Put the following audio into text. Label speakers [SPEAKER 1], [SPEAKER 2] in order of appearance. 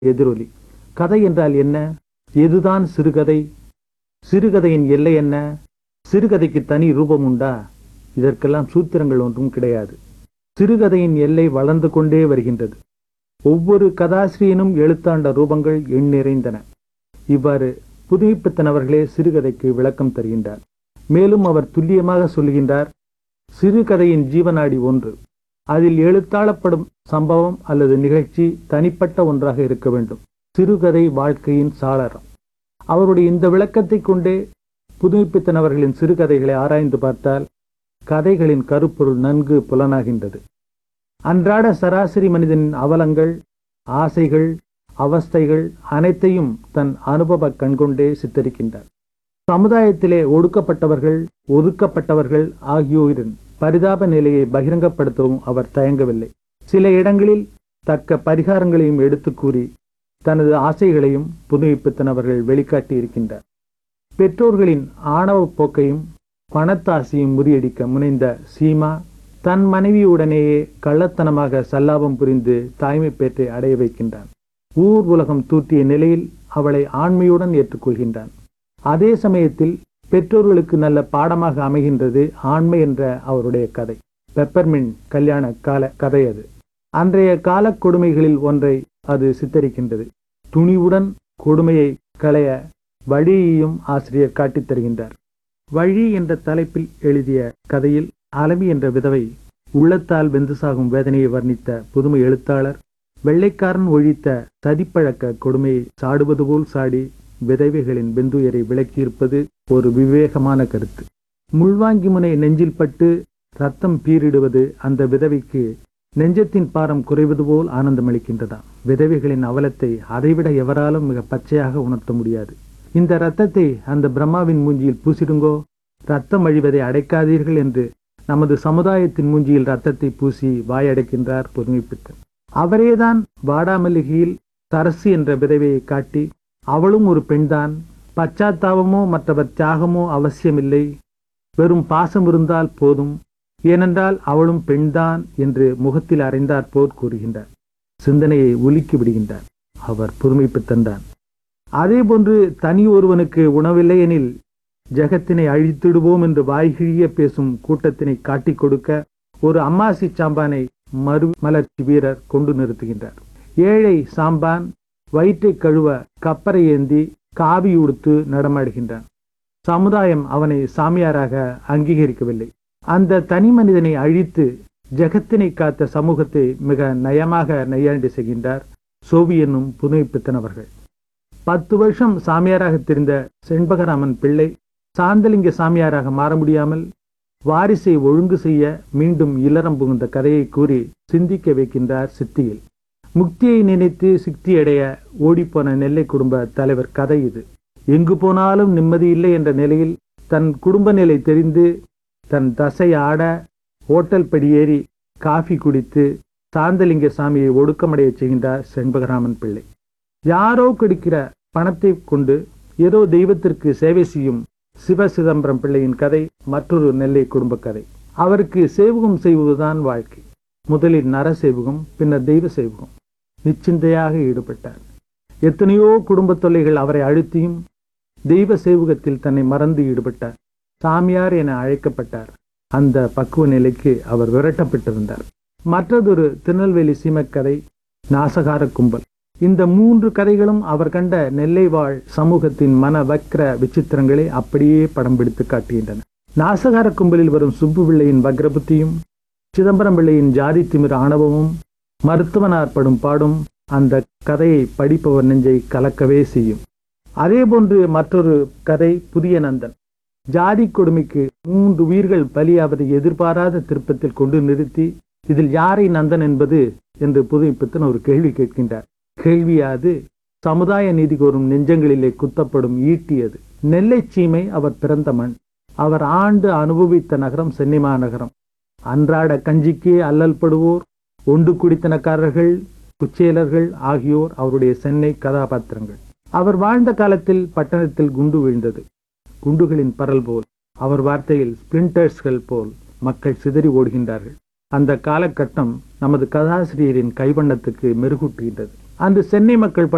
[SPEAKER 1] எதிரொலி கதை என்றால் என்ன எதுதான் சிறுகதை சிறுகதையின் எல்லை என்ன சிறுகதைக்கு தனி ரூபம் உண்டா இதற்கெல்லாம் சூத்திரங்கள் ஒன்றும் கிடையாது சிறுகதையின் எல்லை வளர்ந்து கொண்டே வருகின்றது ஒவ்வொரு கதாசிரியனும் எழுத்தாண்ட ரூபங்கள் எண் நிறைந்தன இவ்வாறு புதுமைப்பித்தன் அவர்களே சிறுகதைக்கு விளக்கம் தருகின்றார் மேலும் அவர் துல்லியமாக சொல்கின்றார் சிறுகதையின் ஜீவநாடி ஒன்று அதில் எழுத்தாளப்படும் சம்பவம் அல்லது நிகழ்ச்சி தனிப்பட்ட ஒன்றாக இருக்க வேண்டும் சிறுகதை வாழ்க்கையின் சாளரம் அவருடைய இந்த விளக்கத்தை கொண்டே புதுமைப்பித்தன் அவர்களின் சிறுகதைகளை ஆராய்ந்து பார்த்தால் கதைகளின் கருப்பொருள் நன்கு புலனாகின்றது அன்றாட சராசரி மனிதனின் அவலங்கள் ஆசைகள் அவஸ்தைகள் அனைத்தையும் தன் அனுபவ கண்கொண்டே சித்தரிக்கின்றார் சமுதாயத்திலே ஒடுக்கப்பட்டவர்கள் ஒதுக்கப்பட்டவர்கள் ஆகியோரின் பரிதாப நிலையை பகிரங்கப்படுத்தவும் அவர் தயங்கவில்லை சில இடங்களில் தக்க பரிகாரங்களையும் எடுத்து கூறி தனது ஆசைகளையும் புதுமைப்பித்தன் அவர்கள் வெளிக்காட்டி இருக்கின்றார் பெற்றோர்களின் ஆணவ போக்கையும் பணத்தாசையும் முறியடிக்க முனைந்த சீமா தன் மனைவியுடனேயே கள்ளத்தனமாக சல்லாபம் புரிந்து தாய்மை பேற்றை அடைய வைக்கின்றான் ஊர் உலகம் தூற்றிய நிலையில் அவளை ஆண்மையுடன் ஏற்றுக்கொள்கின்றான் அதே சமயத்தில் பெற்றோர்களுக்கு நல்ல பாடமாக அமைகின்றது ஆண்மை என்ற அவருடைய கதை பெப்பர்மின் கல்யாண கால கதை அது அன்றைய கால கொடுமைகளில் ஒன்றை அது சித்தரிக்கின்றது துணிவுடன் கொடுமையை களைய வழியையும் ஆசிரியர் காட்டித் தருகின்றார் வழி என்ற தலைப்பில் எழுதிய கதையில் அலமி என்ற விதவை உள்ளத்தால் வெந்து சாகும் வேதனையை வர்ணித்த புதுமை எழுத்தாளர் வெள்ளைக்காரன் ஒழித்த சதிப்பழக்க கொடுமையை சாடுவது போல் சாடி விதவைகளின் வெந்துயரை விளக்கியிருப்பது ஒரு விவேகமான கருத்து முள்வாங்கி முனை நெஞ்சில் பட்டு ரத்தம் பீரிடுவது அந்த விதவைக்கு நெஞ்சத்தின் பாரம் குறைவது போல் ஆனந்தமளிக்கின்றதாம் விதவைகளின் அவலத்தை அதைவிட எவராலும் மிக பச்சையாக உணர்த்த முடியாது இந்த ரத்தத்தை அந்த பிரம்மாவின் மூஞ்சியில் பூசிடுங்கோ ரத்தம் அழிவதை அடைக்காதீர்கள் என்று நமது சமுதாயத்தின் மூஞ்சியில் ரத்தத்தை பூசி வாயடைக்கின்றார் புதுமைப்பித்தன் அவரேதான் வாடாமல்லிகையில் சரசு என்ற விதவையை காட்டி அவளும் ஒரு பெண்தான் பச்சாத்தாபமோ மற்றவர் தியாகமோ அவசியமில்லை வெறும் பாசம் இருந்தால் போதும் ஏனென்றால் அவளும் பெண்தான் என்று முகத்தில் அறைந்தார் போர் கூறுகின்றார் சிந்தனையை உலுக்கி விடுகின்றார் அவர் புதுமைப்பித்தன் தான் அதே போன்று தனி ஒருவனுக்கு உணவில்லை எனில் ஜெகத்தினை அழித்திடுவோம் என்று வாய்கிழிய பேசும் கூட்டத்தினை காட்டிக் கொடுக்க ஒரு அம்மாசி சாம்பானை மறு மலர்ச்சி வீரர் கொண்டு நிறுத்துகின்றார் ஏழை சாம்பான் வயிற்றை கழுவ கப்பரை ஏந்தி காவி உடுத்து நடமாடுகின்றான் சமுதாயம் அவனை சாமியாராக அங்கீகரிக்கவில்லை அந்த தனி மனிதனை அழித்து ஜெகத்தினை காத்த சமூகத்தை மிக நயமாக நையாண்டி செய்கின்றார் சோவி என்னும் புதுமைப்பித்தன் அவர்கள் பத்து வருஷம் சாமியாராக தெரிந்த செண்பகராமன் பிள்ளை சாந்தலிங்க சாமியாராக மாற முடியாமல் வாரிசை ஒழுங்கு செய்ய மீண்டும் இல்லறம் புகுந்த கதையை கூறி சிந்திக்க வைக்கின்றார் சித்தியில் முக்தியை நினைத்து சிக்தியடைய ஓடிப்போன நெல்லை குடும்ப தலைவர் கதை இது எங்கு போனாலும் நிம்மதி இல்லை என்ற நிலையில் தன் குடும்ப நிலை தெரிந்து தன் தசை ஆட ஓட்டல் படியேறி காஃபி குடித்து சாந்தலிங்க சாமியை ஒடுக்கமடைய செய்கின்றார் செண்பகராமன் பிள்ளை யாரோ கொடுக்கிற பணத்தை கொண்டு ஏதோ தெய்வத்திற்கு சேவை செய்யும் சிவ சிதம்பரம் பிள்ளையின் கதை மற்றொரு நெல்லை குடும்ப கதை அவருக்கு சேவகம் செய்வதுதான் வாழ்க்கை முதலில் நர சேவகம் பின்னர் தெய்வ சேவகம் நிச்சிந்தையாக ஈடுபட்டார் எத்தனையோ குடும்ப தொல்லைகள் அவரை அழுத்தியும் தெய்வ சேவகத்தில் தன்னை மறந்து ஈடுபட்டார் சாமியார் என அழைக்கப்பட்டார் அந்த பக்குவ நிலைக்கு அவர் விரட்டப்பட்டிருந்தார் மற்றதொரு திருநெல்வேலி சீமக்கதை நாசகார கும்பல் இந்த மூன்று கதைகளும் அவர் கண்ட நெல்லை வாழ் சமூகத்தின் மன வக்ர விசித்திரங்களை அப்படியே படம் பிடித்து காட்டுகின்றன நாசகார கும்பலில் வரும் சுப்பு பிள்ளையின் வக்ரபுத்தியும் சிதம்பரம் பிள்ளையின் ஜாதி திமிர் ஆணவமும் மருத்துவனார் படும் பாடும் அந்த கதையை படிப்பவர் நெஞ்சை கலக்கவே செய்யும் அதேபோன்று மற்றொரு கதை புதிய நந்தன் ஜாதி கொடுமைக்கு மூன்று உயிர்கள் பலியாவதை எதிர்பாராத திருப்பத்தில் கொண்டு நிறுத்தி இதில் யாரை நந்தன் என்பது என்று புதுமைப்பித்தன் ஒரு கேள்வி கேட்கின்றார் கேள்வியாது சமுதாய நீதி கோரும் நெஞ்சங்களிலே குத்தப்படும் ஈட்டியது நெல்லை சீமை அவர் பிறந்த மண் அவர் ஆண்டு அனுபவித்த நகரம் சென்னை மாநகரம் அன்றாட கஞ்சிக்கே அல்லல் படுவோர் ஒண்டு குடித்தனக்காரர்கள் குச்சேலர்கள் ஆகியோர் அவருடைய சென்னை கதாபாத்திரங்கள் அவர் வாழ்ந்த காலத்தில் பட்டணத்தில் குண்டு விழுந்தது குண்டுகளின் பரல் போல் அவர் வார்த்தையில் ஸ்பிரிண்டர்ஸ்கள் போல் மக்கள் சிதறி ஓடுகின்றார்கள் அந்த காலகட்டம் நமது கதாசிரியரின் கைவண்ணத்துக்கு மெருகூட்டுகின்றது அன்று சென்னை மக்கள்